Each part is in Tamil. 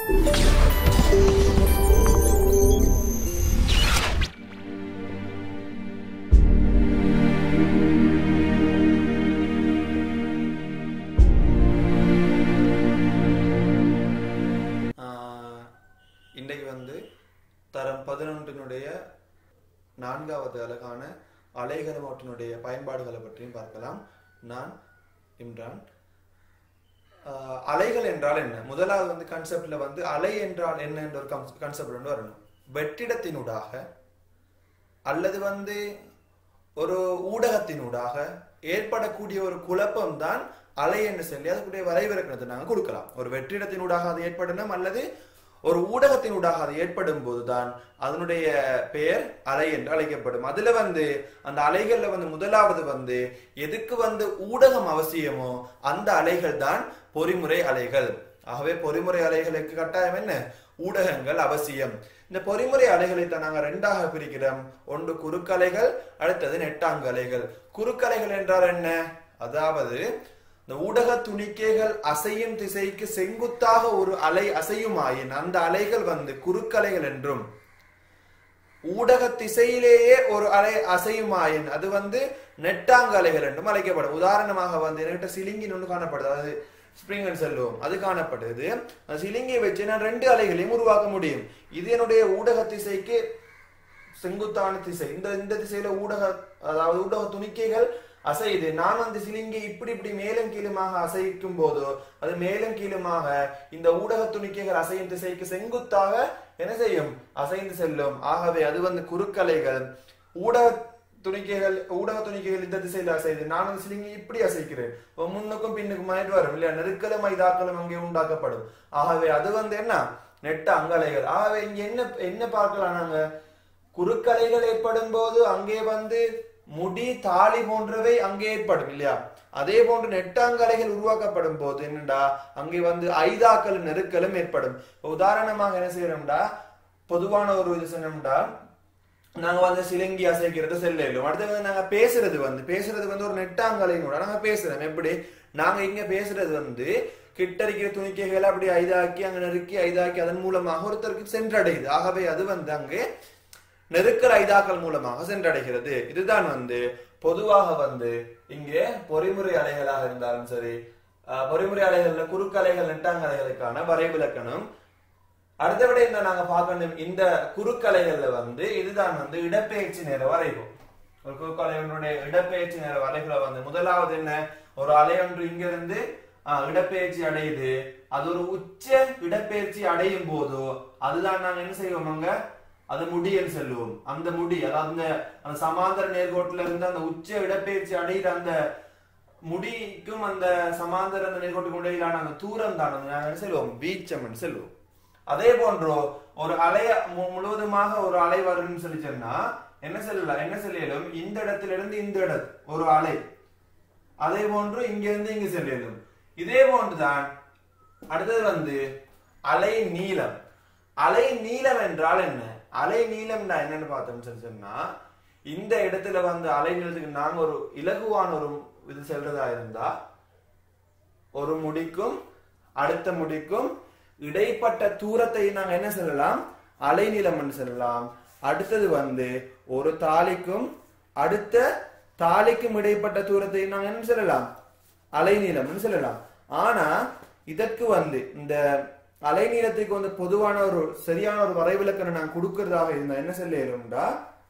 ஆஹ் இன்றைக்கு வந்து தரம் பதினொன்றினுடைய நான்காவது அழகான அலைகரமோட்டினுடைய பயன்பாடுகளை பற்றியும் பார்க்கலாம் நான் இம்ரான் ஆஹ் அலைகள் என்றால் என்ன முதலாவது வந்து கான்செப்ட்ல வந்து அலை என்றால் என்ன என்ற ஒரு கான்செப்ட் வந்து வரணும் வெற்றிடத்தினூடாக அல்லது வந்து ஒரு ஊடகத்தினூடாக ஏற்படக்கூடிய ஒரு குழப்பம் தான் அலை என்று சொல்லி அதுக்குடைய வரைவிலக்கணத்தை நாங்கள் கொடுக்கலாம் ஒரு வெற்றிடத்தினூடாக அது ஏற்படணும் அல்லது ஒரு ஊடகத்தினூடாக அது ஏற்படும் போதுதான் அதனுடைய பெயர் அலை என்று அழைக்கப்படும் அதுல வந்து அந்த அலைகள்ல வந்து முதலாவது வந்து எதுக்கு வந்து ஊடகம் அவசியமோ அந்த அலைகள் தான் பொறிமுறை அலைகள் ஆகவே பொறிமுறை அலைகளுக்கு கட்டாயம் என்ன ஊடகங்கள் அவசியம் இந்த பொறிமுறை அலைகளை தான் நாங்க ரெண்டாக பிரிக்கிறோம் ஒன்று குறுக்கலைகள் அடுத்தது நெட்டாங்கு அலைகள் குறுக்கலைகள் என்றால் என்ன அதாவது இந்த ஊடக துணிக்கைகள் அசையும் திசைக்கு செங்குத்தாக ஒரு அலை அசையுமாயின் அந்த அலைகள் வந்து குறுக்கலைகள் என்றும் ஊடக திசையிலேயே ஒரு அலை அசையுமாயின் அது வந்து நெட்டாங்கு அலைகள் என்றும் அழைக்கப்படும் உதாரணமாக வந்து என்கிட்ட சிலிங்கின் ஒன்று காணப்படுது அதாவது ஸ்பிரிங் செல்வம் அது காணப்படுது அந்த சிலிங்கியை வச்சு நான் ரெண்டு அலைகளையும் உருவாக்க முடியும் இது என்னுடைய ஊடக திசைக்கு செங்குத்தான திசை இந்த இந்த திசையில ஊடக அதாவது ஊடக துணிக்கைகள் அசையுது நான் அந்த சிலிங்கை இப்படி இப்படி மேலும் கீழுமாக அசைக்கும் போதோ அது மேலும் கீழுமாக இந்த ஊடக துணிக்கைகள் அசையும் திசைக்கு செங்குத்தாக என்ன செய்யும் அசைந்து செல்லும் ஆகவே அது வந்து குறுக்கலைகள் ஊடக துணிக்கைகள் ஊடக துணிக்கைகள் இந்த திசையில அசையுது நான் அந்த சிலிங்கை இப்படி அசைக்கிறேன் இப்ப முன்னுக்கும் பின்னுக்கும் ஆயிட்டு வரும் இல்லையா நெருக்கலும் மைதாக்களும் அங்கே உண்டாக்கப்படும் ஆகவே அது வந்து என்ன நெட்ட அங்கலைகள் ஆகவே இங்க என்ன என்ன பார்க்கலாம் நாங்க குறுக்கலைகள் ஏற்படும் போது அங்கே வந்து முடி தாலி போன்றவை அங்கே ஏற்படும் இல்லையா அதே போன்று நெட்டாங்கலைகள் உருவாக்கப்படும் போது என்னடா அங்கே வந்து ஐதாக்கள் நெருக்கலும் ஏற்படும் உதாரணமாக என்ன செய்யறோம்டா பொதுவான ஒரு இது சொன்னோம்டா நாங்க வந்து சிலங்கி அசைக்கிறது செல்லும் அடுத்து வந்து நாங்க பேசுறது வந்து பேசுறது வந்து ஒரு நெட்டாங்கலைனோட நாங்க பேசுறோம் எப்படி நாங்க இங்க பேசுறது வந்து கிட்டடிக்கிற துணிக்கைகளை அப்படி ஐதாக்கி அங்க நெருக்கி ஐதாக்கி அதன் மூலமாக ஒருத்தருக்கு சென்றடையுது ஆகவே அது வந்து அங்கே நெருக்கல் ஐதாக்கள் மூலமாக சென்றடைகிறது இதுதான் வந்து பொதுவாக வந்து இங்கே பொறிமுறை அலைகளாக இருந்தாலும் சரி அஹ், பொறிமுறை அலைகள்ல குறுக்கலைகள் நெட்டாங்கலைகளுக்கான வரைவிலக்கணம் அடுத்தபடி என்ன நாங்க பார்க்கணும் இந்த குறுக்கலைகள்ல வந்து இதுதான் வந்து இடப்பெயர்ச்சி நேர வரைவு ஒரு குறுக்கலைகளுடைய இடப்பெயர்ச்சி நேர வரைவுல வந்து முதலாவது என்ன ஒரு அலை ஒன்று இங்க இருந்து ஆஹ், இடப்பெயர்ச்சி அடையுது அது ஒரு உச்ச இடப்பெயர்ச்சி அடையும் போதோ அதுதான் நாங்க என்ன செய்வோம் அங்க அது முடியன்னு சொல்லுவோம் அந்த முடி அதாவது அந்த அந்த சமாந்தர நேர்கோட்டுல இருந்து அந்த உச்ச இடப்பெயர்ச்சி அடைகிற அந்த முடிக்கும் அந்த சமாந்தர அந்த நேர்கோட்டுக்கும் இடையிலான அந்த தூரம் தான் வந்து நாங்க என்ன சொல்லுவோம் வீச்சம்னு சொல்லுவோம் அதே போன்றோ ஒரு அலைய மு- முழுவதுமாக ஒரு அலை வரும்னு சொல்லி சொன்னா என்ன சொல்லலாம் என்ன சொல்லியலும் இந்த இடத்துல இருந்து இந்த இடம் ஒரு அலை அதே போன்று இங்க இருந்து இங்க செல்லும் இதே போன்றுதான் அடுத்தது வந்து அலை நீளம் அலை நீளம் என்றால் என்ன அலை நீளம்னா என்னன்னு பார்த்தோம்னு சொல்லி சொன்னா இந்த இடத்துல வந்து அலை நீளத்துக்கு நாங்க ஒரு இலகுவான ஒரு இது செல்றதா இருந்தா ஒரு முடிக்கும் அடுத்த முடிக்கும் இடைப்பட்ட தூரத்தை நாங்க என்ன சொல்லலாம் அலைநீளம் சொல்லலாம் அடுத்தது வந்து ஒரு தாலிக்கும் அடுத்த தாலிக்கும் இடைப்பட்ட தூரத்தை நாங்க என்ன சொல்லலாம் அலைநீளம்னு சொல்லலாம் ஆனா இதற்கு வந்து இந்த அலைநீளத்துக்கு வந்து பொதுவான ஒரு சரியான ஒரு வரைவிலக்கணம் நான் கொடுக்கறதாக இருந்தா என்ன சொல்லிடும்டா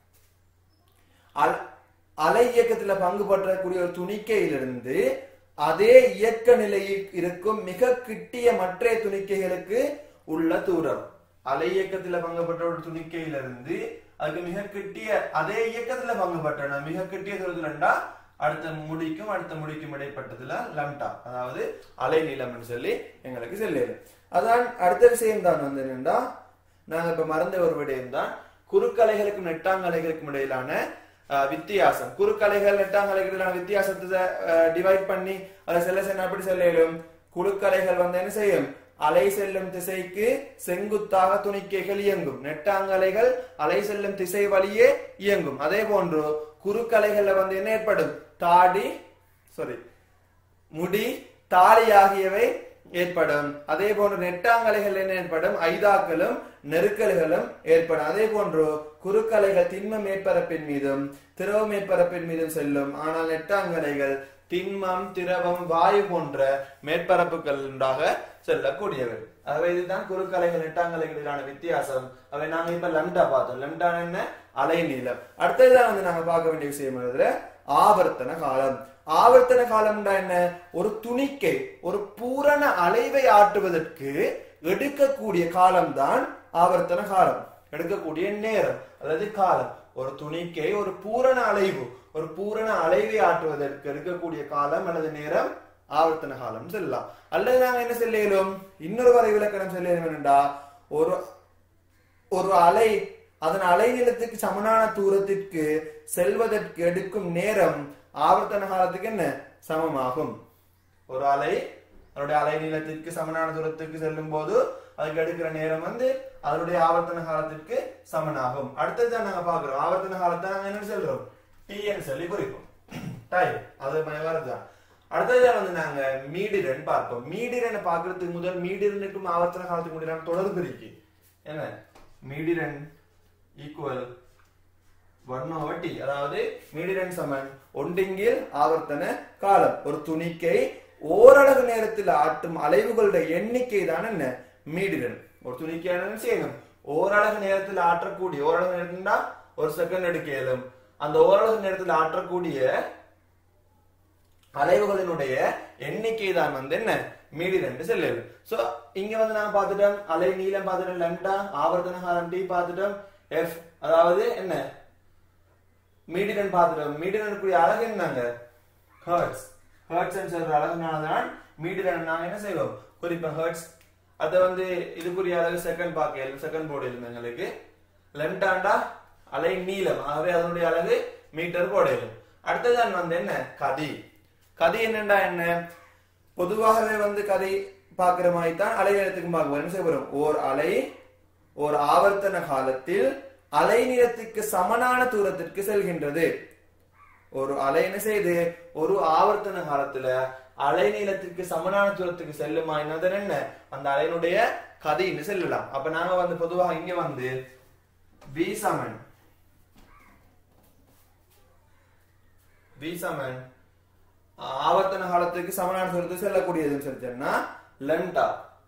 அல- அலை இயக்கத்துல பங்கு பற்றக்கூடிய ஒரு துணிக்கையிலிருந்து அதே இயக்க நிலையில் இருக்கும் மிக கிட்டிய மற்ற துணிக்கைகளுக்கு உள்ள தூரம் அலை இயக்கத்துல பங்கு பற்ற ஒரு துணிக்கையிலிருந்து அதுக்கு மிக கிட்டிய அதே இயக்கத்துல பங்கு பற்றன மிக கிட்டிய தூரத்துலண்டா அடுத்த முடிக்கும் அடுத்த முடிக்கும் இடைப்பட்டதுல லம்டா அதாவது அலை நீளம்னு சொல்லி எங்களுக்கு சொல்லிடு அதான் அடுத்த விஷயம் தான் வந்து என்னன்னா நாங்க இப்ப மறந்த ஒரு விடயம் தான் குறுக்கலைகளுக்கும் நெட்டாங்கலைகளுக்கும் இடையிலான அஹ், வித்தியாசம் குறுக்கலைகள் நெட்டாங்கலைகளுக்கான வித்தியாசத்தை டிவைட் பண்ணி அதை செல்ல செல்ல அப்படி செல்ல இயலும் குறுக்கலைகள் வந்து என்ன செய்யும் அலை செல்லும் திசைக்கு செங்குத்தாக துணிக்கைகள் இயங்கும் நெட்டாங்கலைகள் அலை செல்லும் திசை வழியே இயங்கும் அதே போன்று குறுக்கலைகள்ல வந்து என்ன ஏற்படும் தாடி சாரி முடி தாடி ஆகியவை ஏற்படும் அதே போன்று நெட்டாங்கலைகள் என்ன ஏற்படும் ஐதாக்களும் நெருக்கல்களும் ஏற்படும் அதே போன்று குறுக்கலைகள் திண்ம மேற்பரப்பின் மீதும் திரவ மேற்பரப்பின் மீதும் செல்லும் ஆனால் நெட்டாங்கலைகள் திண்மம் திரவம் வாயு போன்ற மேற்பரப்புகளாக செல்லக்கூடியவை ஆகவே இதுதான் குறுக்கலைகள் நெட்டாங்கலைகளிலான வித்தியாசம் அவை நாங்க இப்ப லம்டா பார்த்தோம் லம்டா என்ன அலை நீளம் அடுத்ததுதான் வந்து நாங்க பார்க்க வேண்டிய விஷயம் எழுதுற ஆவர்த்தன காலம் ஆவர்த்தன காலம்னா என்ன ஒரு துணிக்கை ஒரு பூரண அலைவை ஆட்டுவதற்கு எடுக்கக்கூடிய காலம்தான் ஆவர்த்தன காலம் எடுக்கக்கூடிய நேரம் அல்லது காலம் ஒரு துணிக்கை ஒரு பூரண அலைவு ஒரு பூரண அலைவை ஆற்றுவதற்கு எடுக்கக்கூடிய காலம் அல்லது நேரம் ஆவர்த்தன காலம் செல்லலாம் அல்லது நாங்க என்ன செல்லும் இன்னொரு வரை விளக்கணம் செல்லும் என்னண்டா ஒரு ஒரு அலை அதன் அலைநீளத்துக்கு சமனான தூரத்திற்கு செல்வதற்கு எடுக்கும் நேரம் ஆவர்த்தன காலத்துக்கு என்ன சமமாகும் ஒரு அலை அதனுடைய அலை நீளத்திற்கு சமனான தூரத்துக்கு செல்லும் போது அதுக்கு எடுக்கிற நேரம் வந்து அதனுடைய ஆவர்த்தன காலத்திற்கு சமனாகும் அடுத்தது நாங்க பாக்குறோம் ஆவர்த்தன காலத்தை நாங்க என்ன சொல்றோம் டிஎன் சொல்லி குறிப்போம் டைம் அது வருதுதான் அடுத்தது வந்து நாங்க மீடிரன் பார்ப்போம் மீடிரன் பாக்குறதுக்கு முதல் மீடிரனுக்கும் ஆவர்த்தன காலத்துக்கு முடியல தொடர்பு இருக்கு என்ன மீடிரன் ஈக்குவல் ஒன் ஓவர் டி அதாவது மீடிரன் சமன் ஒன்றிங்கில் ஆவர்த்தன காலம் ஒரு துணிக்கை ஓரளவு நேரத்தில் ஆட்டும் அலைவுகளுடைய எண்ணிக்கை தான் என்ன மீடிரன் ஒரு துணிக்கை என்ன செய்யணும் ஓரளவு நேரத்தில் ஆற்றக்கூடிய ஓரளவு நேரத்துனா ஒரு செகண்ட் எடுக்க இயலும் அந்த ஓரளவு நேரத்தில் ஆற்றக்கூடிய அலைவுகளினுடைய எண்ணிக்கை தான் வந்து என்ன மீடி ரெண்டு செல்லுது சோ இங்க வந்து நாங்க பார்த்துட்டோம் அலை நீளம் பார்த்துட்டோம் லெம்டா ஆவர்த்தன காலம் டி பார்த்துட்டோம் எஃப் அதாவது என்ன மீடிரன் பார்த்துட்டோம் மீடிரனுக்குரிய அழகு என்னங்க ஹர்ட்ஸ் ஹர்ட்ஸ் சொல்ற அழகுனாலதான் மீடிரன் நாங்க என்ன செய்வோம் குறிப்போம் ஹர்ட்ஸ் அதை வந்து இதுக்குரிய அழகு செகண்ட் பார்க்க செகண்ட் போர்டு எழுதும் எங்களுக்கு லெம்டாண்டா அலை நீளம் ஆகவே அதனுடைய அழகு மீட்டர் போர்டு எழுதும் அடுத்ததான் வந்து என்ன கதி கதி என்னண்டா என்ன பொதுவாகவே வந்து கதை பார்க்கிற மாதிரி தான் அலை நேரத்துக்கு பார்க்க என்ன செய்ய போறோம் ஓர் அலை ஓர் ஆவர்த்தன காலத்தில் அலை நீளத்துக்கு சமனான தூரத்திற்கு செல்கின்றது ஒரு அலை என்ன செய்யுது ஒரு ஆவர்த்தன காலத்துல அலை நீளத்திற்கு சமனான தூரத்துக்கு செல்லுமா என்னது என்ன அந்த அலையினுடைய கதின்னு செல்லலாம் அப்ப நாங்க வந்து பொதுவாக இங்க வந்து வி சமன் வி சமன் ஆவர்த்தன காலத்துக்கு சமனான தூரத்துக்கு செல்லக்கூடியதுன்னு சொல்லி சொன்னா லெம்டா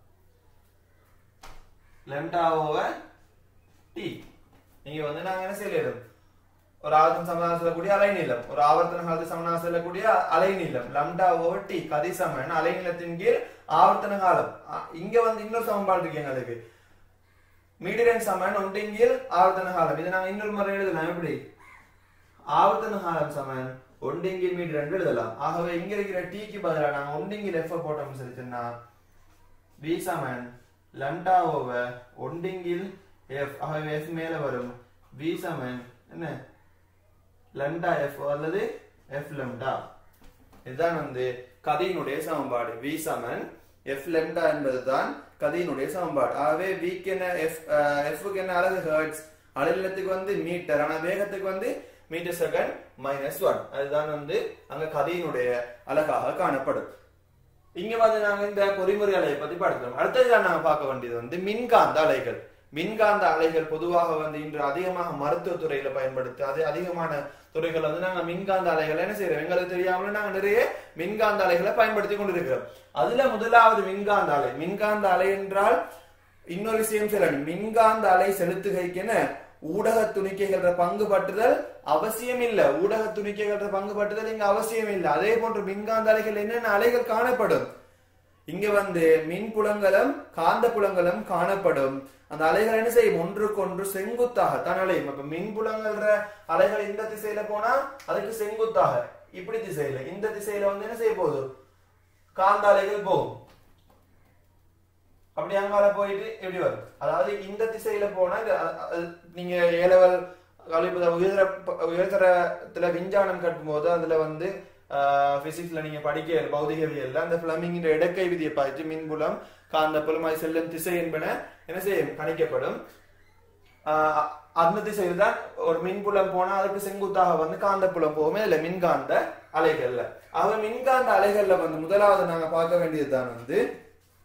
லெம்டா ஓவர் டி நீங்க வந்து நாங்க என்ன செய்யலாம் ஒரு ஆவர்த்தன சமனாக செல்லக்கூடிய அலைநீளம் ஒரு ஆவர்த்தன காலத்து சமனாக செல்லக்கூடிய அலைநீளம் லம்டா ஓவர் டி கதி சமன் அலைநீளத்தின் கீழ் ஆவர்த்தன காலம் அ- இங்க வந்து இன்னொரு சமன்பாடு இருக்கு எங்களுக்கு மீடியன் சமன் ஒன்றின் கீழ் ஆவர்த்தன காலம் இதை நாங்க இன்னொரு முறை எழுதலாம் எப்படி ஆவர்த்தன காலம் சமன் ஒன்றிங்கில் மீட்டர் ரெண்டு எழுதலாம் ஆகவே இங்க இருக்கிற டீக்கு பதிலாக நாங்க ஒன்றிங்கில் எஃப் போட்டோம்னு சொல்லிச்சுன்னா வி சமன் லம்டா ஓவர் ஒன்றிங்கில் எஃப் ஆகவே எஃப் மேல வரும் வி சமன் என்ன லம்டா எஃப் அல்லது எஃப் லம்டா இதுதான் வந்து கதியினுடைய சமன்பாடு வி சமன் எஃப் லெம்டா என்பதுதான் கதியினுடைய சமன்பாடு ஆகவே விக்கு என்ன எஃப் எஃப்க்கு என்ன அழகு ஹெர்ட்ஸ் அலைநிலத்துக்கு வந்து மீட்டர் ஆனா வேகத்துக்கு வந்து மீட்டர் செகண்ட் மைனஸ் ஒன் அதுதான் வந்து அங்க கதியினுடைய அழகாக காணப்படும் இங்க வந்து நாங்க இந்த பொறிமுறை அலையை பத்தி பார்க்கிறோம் அடுத்தது நாங்க பார்க்க வேண்டியது வந்து மின்காந்த அலைகள் மின்காந்த அலைகள் பொதுவாக வந்து இன்று அதிகமாக மருத்துவ துறையில பயன்படுத்தி அது அதிகமான துறைகள் வந்து நாங்க மின்காந்த அலைகளை என்ன செய்யறோம் எங்களுக்கு தெரியாமல நாங்க நிறைய மின்காந்த அலைகளை பயன்படுத்தி கொண்டிருக்கிறோம் அதுல முதலாவது மின்காந்த அலை மின்காந்த அலை என்றால் இன்னொரு விஷயம் சொல்லணும் மின்காந்த அலை செலுத்துகைக்கு என்ன ஊடக துணிக்கைகள பங்கு பட்டுதல் அவசியம் இல்ல ஊடக துணிக்கைகள பங்கு பட்டுதல் இங்க அவசியம் இல்ல அதே போன்று மின்காந்த அலைகள் என்னென்ன அலைகள் காணப்படும் இங்க வந்து மின் புலங்களும் காந்த புலங்களும் காணப்படும் அந்த அலைகள் என்ன செய்யும் ஒன்றுக்கொன்று செங்குத்தாக தான் அலையும் அப்ப மின் புலங்கள்ற அலைகள் இந்த திசையில போனா அதுக்கு செங்குத்தாக இப்படி திசையில இந்த திசையில வந்து என்ன செய்ய போகுது காந்த அலைகள் போகும் அப்படி அங்கால போயிட்டு எப்படி வரும் அதாவது இந்த திசையில போனா இது அ- அ- நீங்க ஏலவல் கழிப்பத உயர்தர ப- உயர்தரத்துல விஞ்ஞானம் கட்டும் போது அதுல வந்து பிசிக்ஸ்ல நீங்க படிக்க பௌதிகவியல்ல அந்த பிளமிங்கிற இடக்கை விதியை பார்த்து மின்புலம் காந்தப்புலம் அது செல்லும் திசை என்பன என்ன செய்யும் கணிக்கப்படும் ஆஹ் அந்த திசையில் தான் ஒரு மின்புலம் போனா அதுக்கு செங்குத்தாக வந்து காந்தப்புலம் போகுமே இல்ல மின்காந்த அலைகள்ல அவ மின்காந்த அலைகள்ல வந்து முதலாவது நாங்க பார்க்க வேண்டியதுதான் வந்து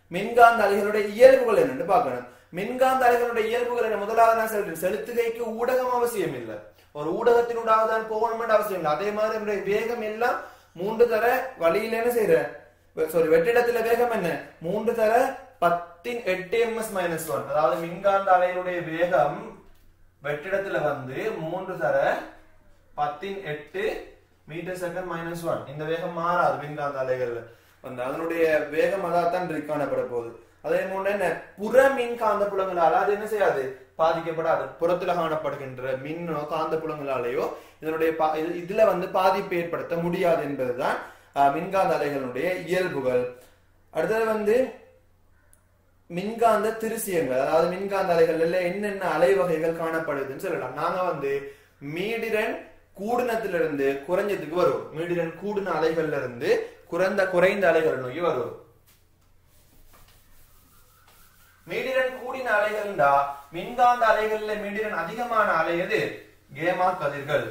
மின்காந்த அலைகளுடைய இயல்புகள் என்னன்னு பார்க்கணும் மின்காந்த அலைகளுடைய இயல்புகள் என்ன முதலாவது நான் சொல்றேன் செலுத்துகைக்கு ஊடகம் அவசியம் இல்லை ஒரு ஊடகத்தினூடாக தான் போகணும்னு அவசியம் இல்லை அதே மாதிரி நம்முடைய வேகம் எல்லாம் மூன்று தர வழியில என்ன செய்யற சாரி வெற்றிடத்துல வேகம் என்ன மூன்று தர பத்தின் எட்டு எம்எஸ் மைனஸ் ஒன் அதாவது மின்காந்த அலைகளுடைய வேகம் வெற்றிடத்துல வந்து மூன்று தர பத்தின் எட்டு மீட்டர் செகண்ட் மைனஸ் ஒன் இந்த வேகம் மாறாது மின்காந்த அலைகள்ல வந்து அதனுடைய வேகம் அதான் காணப்பட போகுது அதே போல என்ன புற மின் காந்த புலங்களால அது என்ன செய்யாது பாதிக்கப்படாது புறத்துல காணப்படுகின்ற மின்னோ காந்த புலங்களாலேயோ இதனுடைய பா- இது- இதுல வந்து பாதிப்பு ஏற்படுத்த முடியாது என்பதுதான் அஹ், மின்காந்த அலைகளுடைய இயல்புகள் அடுத்தது வந்து மின்காந்த திருசியங்கள் அதாவது மின்காந்த அலைகள்ல என்னென்ன அலை வகைகள் காணப்படுதுன்னு சொல்லலாம் நாங்க வந்து மீடிரன் கூடுனத்திலிருந்து குறைஞ்சதுக்கு வருவோம் மீடிரன் கூடுன அலைகள்ல இருந்து குறைந்த குறைந்த அலைகள் நோக்கி வருவோம் மீடிரன் கூடின அலைகள்டா மின்காந்த அலைகள்ல மீடிரன் அதிகமான அலை எது கேமா கதிர்கள்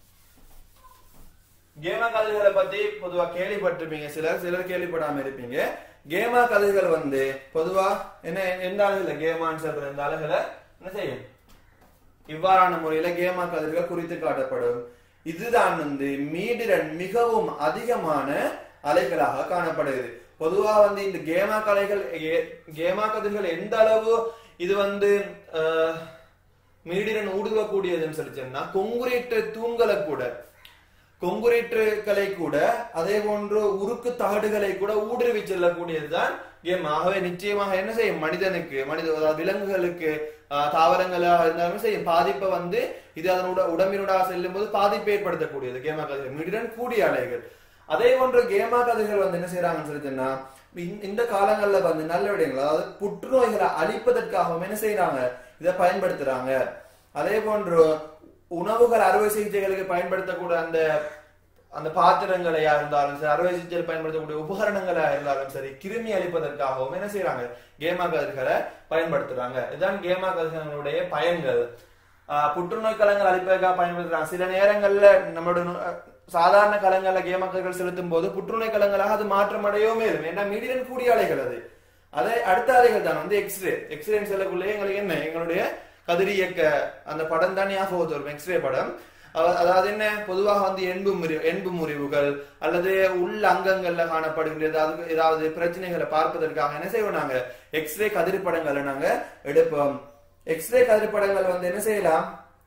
கேமா கதிர்களை பத்தி பொதுவா கேள்விப்பட்டிருப்பீங்க சிலர் சிலர் கேள்விப்படாம இருப்பீங்க கேமா கதிர்கள் வந்து பொதுவா என்ன எந்த அழகுல கேமான்னு சொல்ற இந்த அழகுல என்ன செய்யும் இவ்வாறான முறையில கேமா கதிர்கள் குறித்து காட்டப்படும் இதுதான் வந்து மீடிரன் மிகவும் அதிகமான அலைகளாக காணப்படுது பொதுவா வந்து இந்த கேமா கலைகள் ஏ- கேமா கதிர்கள் எந்த அளவு இது வந்து அஹ், மீடிரன் ஊடுருவக்கூடியதுன்னு சொல்லி சொன்னா கொங்குரேற்ற தூங்கலை கூட கொங்குரேற்றுகளை கூட அதே போன்று உருக்கு தகடுகளை கூட ஊடுருவி செல்லக்கூடியதுதான் கேம் ஆகவே நிச்சயமாக என்ன செய்யும் மனிதனுக்கு மனித அதாவது விலங்குகளுக்கு ஆஹ், தாவரங்களாக இருந்தாலும் செய்யும் பாதிப்பை வந்து இது அதனோட உடம்பினூடாக செல்லும் போது பாதிப்பை ஏற்படுத்தக்கூடியது கேமா கதிர்கள் மீடிரன் கூடிய அலைகள் அதே போன்று கேமா கதிர்கள் வந்து என்ன செய்யறாங்கன்னு சொல்லி சொன்னா இந்த- இந்த காலங்கள்ல வந்து நல்ல விடயங்கள் அதாவது புற்றுநோய்களை அழிப்பதற்காகவும் என்ன செய்யறாங்க இதை பயன்படுத்துறாங்க அதே போன்று உணவுகள் அறுவை சிகிச்சைகளுக்கு பயன்படுத்தக்கூடிய அந்த அந்த பாத்திரங்களையா இருந்தாலும் சரி அறுவை சிகிச்சையில் பயன்படுத்தக்கூடிய உபகரணங்களா இருந்தாலும் சரி கிருமி அழிப்பதற்காகவும் என்ன செய்யறாங்க கேமா கதிர்களை பயன்படுத்துறாங்க இதுதான் கேமா கதிர்களுடைய பயன்கள் ஆஹ் புற்றுநோய் கலங்கள் அழிப்பதற்காக பயன்படுத்துறாங்க சில நேரங்கள்ல நம்மளோட நு- அஹ் சாதாரண கலங்கள்ல கேமா கதிர்கள் செலுத்தும் போது புற்றுநோய் கலங்களாக அது மாற்றம் அடையவும் மேலும் ஏன்னா மீடியன் கூடிய அலைகள் அது அதே அடுத்த அலைகள் தான் வந்து எக்ஸ்ரே எக்ஸ்ரே செல்லக்குள்ளே எங்களுக்கு என்ன எங்களுடைய கதிரியக்க அந்த படம் தான் ஞாபகத்து வரும் எக்ஸ்ரே படம் அவ- அதாவது என்ன பொதுவாக வந்து எண்பு முறி எண்பு முறிவுகள் அல்லது உள் அங்கங்கள்ல காணப்படுகின்ற ஏதாவது ஏதாவது பிரச்சனைகளை பார்ப்பதற்காக என்ன செய்வோம் நாங்க எக்ஸ்ரே கதிர்படங்களை நாங்க எடுப்போம் எக்ஸ்ரே கதிர்படங்கள் வந்து என்ன செய்யலாம்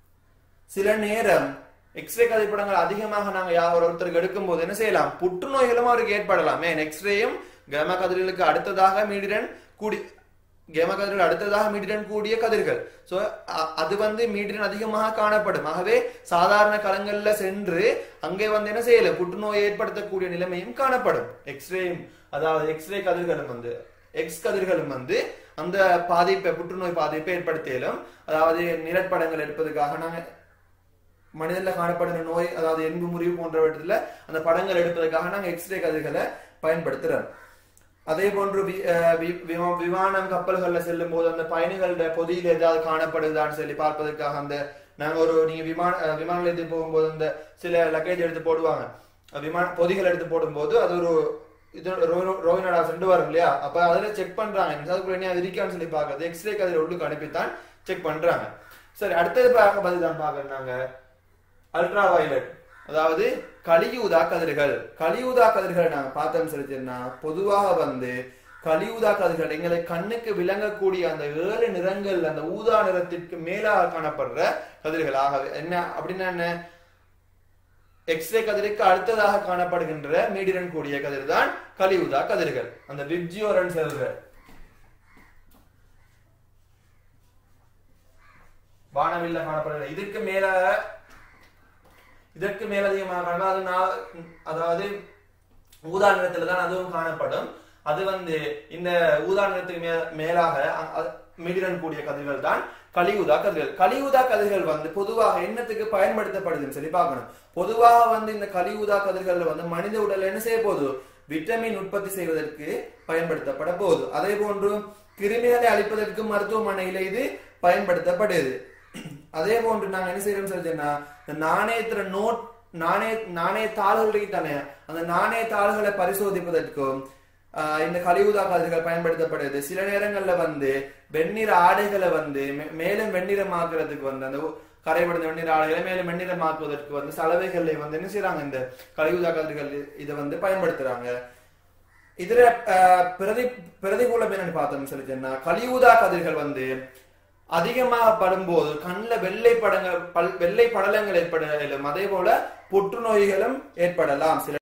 சில நேரம் எக்ஸ்ரே கதிர்படங்கள் அதிகமாக நாங்க யா- ஒரு ஒருத்தருக்கு எடுக்கும் போது என்ன செய்யலாம் புற்றுநோய்களும் அவருக்கு ஏற்படலாம் ஏன் எக்ஸ்ரேயும் கேம கதிர்களுக்கு அடுத்ததாக மீடிரன் கூடி கேம கதிர்கள் அடுத்ததாக மீடிரன் கூடிய கதிர்கள் சோ அது வந்து மீடிரன் அதிகமாக காணப்படும் ஆகவே சாதாரண களங்கள்ல சென்று அங்கே வந்து என்ன செய்யல புற்றுநோயை ஏற்படுத்தக்கூடிய நிலைமையும் காணப்படும் எக்ஸ்ரேயும் அதாவது எக்ஸ்ரே கதிர்களும் வந்து எக்ஸ் கதிர்களும் வந்து அந்த பாதிப்பை புற்றுநோய் பாதிப்பை ஏற்படுத்தியலும் அதாவது நிழற்படங்கள் எடுப்பதற்காக நாங்க மனிதன்ல காணப்படுகிற நோய் அதாவது எண்பு முறிவு போன்றவற்றில் அந்த படங்கள் எடுப்பதற்காக நாங்க எக்ஸ்ரே கதிர்களை பயன்படுத்துறோம் அதே போன்று வி- அஹ் வி- விமா- விமானம் கப்பல்கள்ல செல்லும் போது அந்த பயணிகளோட பொதியில் ஏதாவது காணப்படுதான்னு சொல்லி பார்ப்பதற்காக அந்த நாங்க ஒரு நீங்க விமான அஹ் விமான நிலையத்துக்கு போகும்போது அந்த சில லக்கேஜ் எடுத்து போடுவாங்க அஹ் விமான பொதிகள் எடுத்து போடும்போது அது ஒரு இது ரோவினடா சென்று வரும் இல்லையா அப்ப அதுல செக் பண்றாங்க அதுக்குள்ள என்ன அது இருக்கான்னு சொல்லி பாக்குறது எக்ஸ்ரே கதிர் உள்ளுக்கு அனுப்பித்தான் செக் பண்றாங்க சரி அடுத்தது பார்க்க பதில் தான் பாக்குறாங்க அல்ட்ரா வயலட் அதாவது கலியூதா கதிர்கள் கலியூதா கதிர்கள் நாங்க பார்த்தோம் சொல்லிச்சோம்னா பொதுவாக வந்து கலியூதா கதிர்கள் எங்களை கண்ணுக்கு விளங்கக்கூடிய அந்த ஏழு நிறங்கள் அந்த ஊதா நிறத்திற்கு மேலாக காணப்படுற கதிர்கள் ஆகவே என்ன அப்படின்னா என்ன எக்ஸ்ரே கதிருக்கு அடுத்ததாக காணப்படுகின்ற மீடிரன் கூடிய கதிர் தான் கலியூதா கதிர்கள் அந்த விப்ஜியோரன் செல்கள் வானவில்ல காணப்படுகிற இதுக்கு மேலாக இதற்கு மேலதிகமாக காணப்படும். அது நா- அதாவது ஊதா நிறத்துல தான் அதுவும் காணப்படும் அது வந்து இந்த ஊதா நிறத்துக்கு மே மேலாக அ- அ- மிடிரன் கூடிய கதிர்கள் தான் கலியூதா கதிர்கள் கலியூதா கதிர்கள் வந்து பொதுவாக என்னத்துக்கு பயன்படுத்தப்படுதுன்னு சொல்லி பார்க்கணும் பொதுவாக வந்து இந்த கலியூதா கதிர்கள் வந்து மனித உடல் என்ன செய்ய போகுது விட்டமின் உற்பத்தி செய்வதற்கு பயன்படுத்தப்பட போகுது அதே போன்று கிருமிகளை அழிப்பதற்கு மருத்துவமனையில இது பயன்படுத்தப்படுது அதே போன்று நாங்க என்ன செய்யறோம் சொல்லிட்டேன்னா இந்த நாணயத்துல நோட் நாணய நாணய தாள்கள் தானே அந்த நாணய தாள்களை பரிசோதிப்பதற்கும் ஆஹ் இந்த கலிவுதா கதிர்கள் பயன்படுத்தப்படுது சில நேரங்கள்ல வந்து வெண்ணிற ஆடைகளை வந்து மே- மேலும் வெண்ணிறமாக்குறதுக்கு வந்து அந்த கரைபடுத்த வெண்ணிற ஆடைகளை மேலும் வெண்ணிறமாக்குவதற்கு வந்து சலவைகள்ல வந்து என்ன செய்றாங்க இந்த கலிவுதா கதிர்கள் இதை வந்து பயன்படுத்துறாங்க இதுல ஆஹ், பிரதி பிரதிகூலம் என்னன்னு பார்த்தோம்னு சொல்லி சொன்னா கலியுதா கதிர்கள் வந்து அதிகமாக படும்போது கண்ணில் வெள்ளை படங்கள் பல் வெள்ளை படலங்கள் ஏற்பட அதே போல புற்றுநோய்களும் ஏற்படலாம் சில